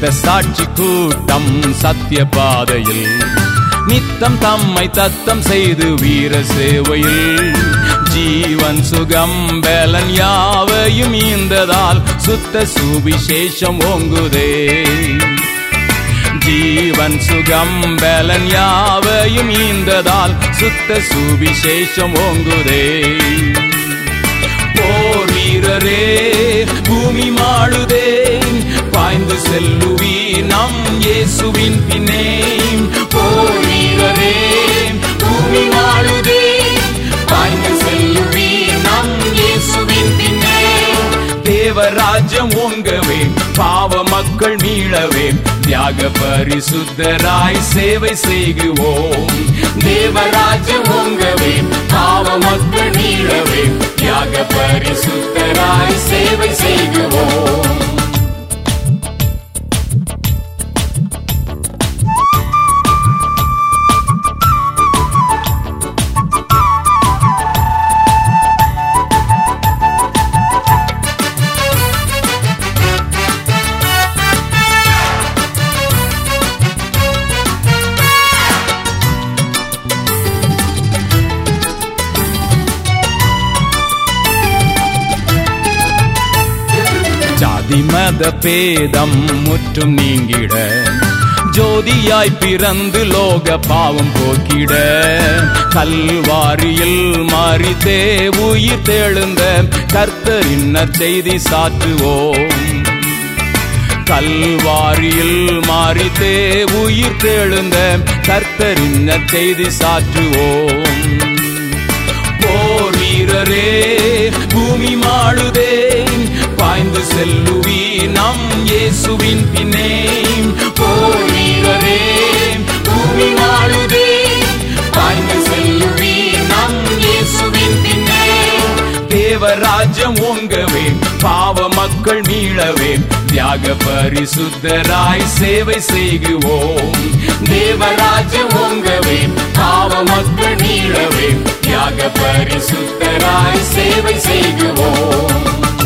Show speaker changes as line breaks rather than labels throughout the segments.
இரத்த சாட்சி கூட்டம் சத்திய பாதையில் நித்தம் தம்மை தத்தம் செய்து வீர சேவையில் ஜீவன் சுகம் பலன் யாவையும் ஈந்ததால் சுத்த சுவிசேஷம் ஓங்குதே ஜீவன் சுகம் பலன் யாவையும் ஈந்ததால் சுத்த சுவிசேஷம் ஓங்குதே போர் வீரரே பூமி மாளுதே பாய்ந்து செல்லுவி நம் இயேசுவின் பின்னே போர் வீரரே பூமி மாளுதே பாய்ந்து செல்லுவி நம் இயேசுவின் பின்னே தேவராஜ்யம் ஓங்கவே பாவ மக்கள் மீளவே தியாக பரிசுத்தராய் சேவை செய்குவோம் தேவராஜ்யம் ஓங்கவே பாவ மக்கள் மீளவே தியாக பரிசுத்தராய் சேவை செய்குவோம் ஜாதி மத பேதம் முற்றும் நீங்கிட ஜோதியாய் பிறந்து லோக பாவம் போக்கிட கல்வாரியில் மாறித்தே உயிர் தெழுந்த கர்த்தரின் செய்தி சாற்றுவோம் கல்வாரியில் மாறித்தே உயிர் தெழுந்த கர்த்தரின் செய்தி சாற்றுவோம் போர் வீரரே பூமி மாளுதே பாய்ந்து செல்லுவி நம் இயேசுவின் பின்னே போர் வீரரே பூமி மாளுதே பாய்ந்து செல்லுவி நம் இயேசுவின் பின்னே தேவராஜ்யம் ஓங்கவே பாவ மக்கள் மீளவே தியாக பரிசுத்தராய் சேவை செய்குவோம் தேவராஜ்யம் ஓங்கவே பாவ மக்கள் மீளவே தியாக பரிசுத்தராய் சேவை செய்குவோம்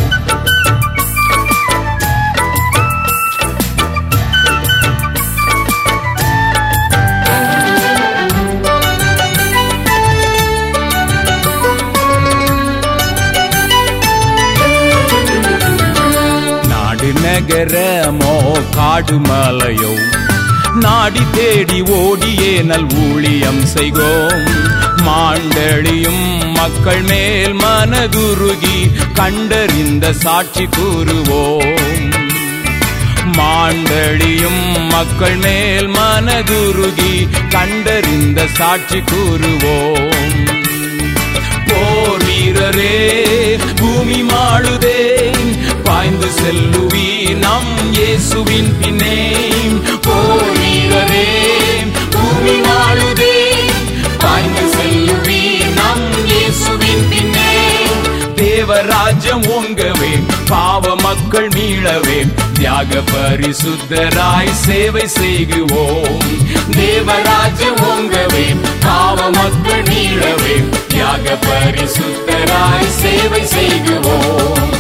நாடு நகரமோ காடு மலையோ நாடி தேடி ஓடியே நல் ஊழியம் செய்கோம் மாண்டழியும் மக்கள் மேல் மனதுருகி கண்டறிந்த சாட்சி கூறுவோம் மாண்டழியும் மக்கள் மேல் மனதுருகி கண்டறிந்த சாட்சி கூறுவோம் போர் வீரரே பூமி மாளுதே பாய்ந்து செல்லுவி நம் இயேசுவின் பின்னே போர் வீரரே பூமி மாளுதே பாய்ந்து செல்லுவி நம் இயேசுவின் பின்னே தேவராஜ்யம் ஓங்கவே பாவ மக்கள் மீளவே தியாக பரிசுத்தராய் சேவை செய்குவோம் தேவராஜ்யம் ஓங்கவே பாவ மக்கள் மீளவே தியாக பரிசுத்தராய் சேவை செய்குவோம்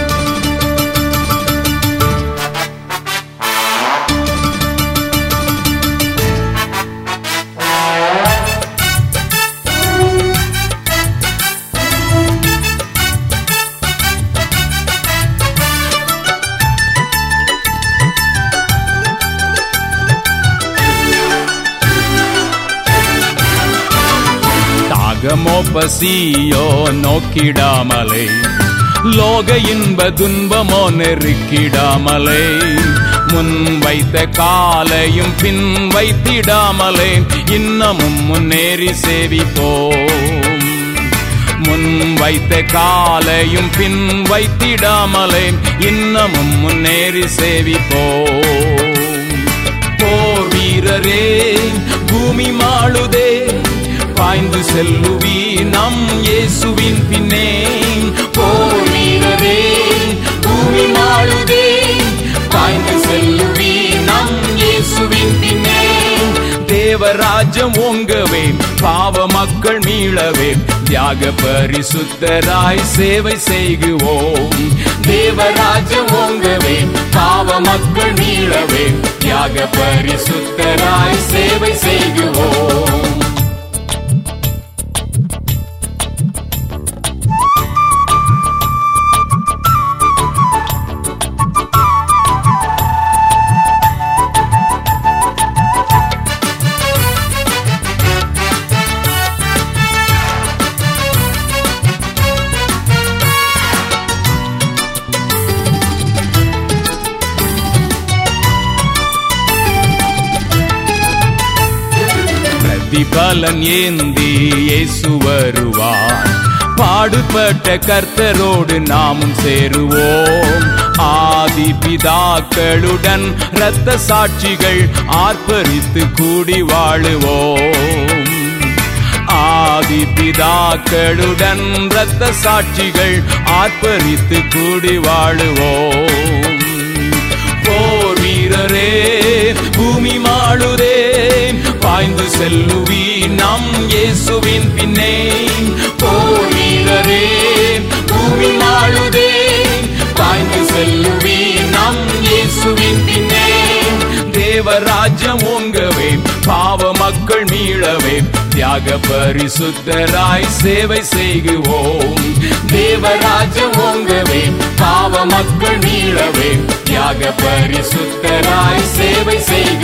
தாகமோ பசியோ நோக்கிடாமலே லோக இன்ப துன்பமோ நெருக்கிடாமலே முன் வைத்த காலையும் பின் வைத்திடாமலே இன்னமும் முன்னேறி சேவிப்போம் முன் வைத்த காலையும் பின் வைத்திடாமலே இன்னமும் முன்னேறி சேவிப்போம் போர் வீரரே பூமி மாளுதே பாய்ந்து செல்லுவி நம் இயேசுவின் பின்னே போர் வீரரே பூமி மாளுதே பாய்ந்து செல்லுவி நம் இயேசுவின் பின்னே தேவராஜ்யம் ஓங்கவே பாவ மக்கள் மீளவே தியாக பரிசுத்தராய் சேவை செய்குவோம் தேவராஜ்யம் ஓங்கவே பாவ மக்கள் மீளவே தியாக பரிசுத்தராய் சேவை செய்குவோம் பிரதிபலன் ஏந்தி இயேசு வருவார் பாடுபட்ட கர்த்தரோடு நாமும் சேருவோம் ஆதி பிதாக்களுடன் இரத்த சாட்சிகள் ஆர்ப்பரித்து கூடி வாழுவோம் ஆதி பிதாக்களுடன் இரத்த சாட்சிகள் ஆர்ப்பரித்து கூடி வாழுவோம் போர் வீரரே பூமி மாளுதே பாய்ந்து செல்லுவி நம் இயேசுவின் பின்னே போர் வீரரே பூமி மாளுதே பாய்ந்து செல்லுவி நம் இயேசுவின் பின்னே தேவராஜ்யம் ஓங்கவே பாவ மக்கள் மீளவே தியாக பரிசுத்தராய் சேவை செய்குவோம் தேவராஜ்யம் ஓங்கவே பாவ மக்கள் மீளவே தியாக பரிசுத்தராய் சேவை செய்கு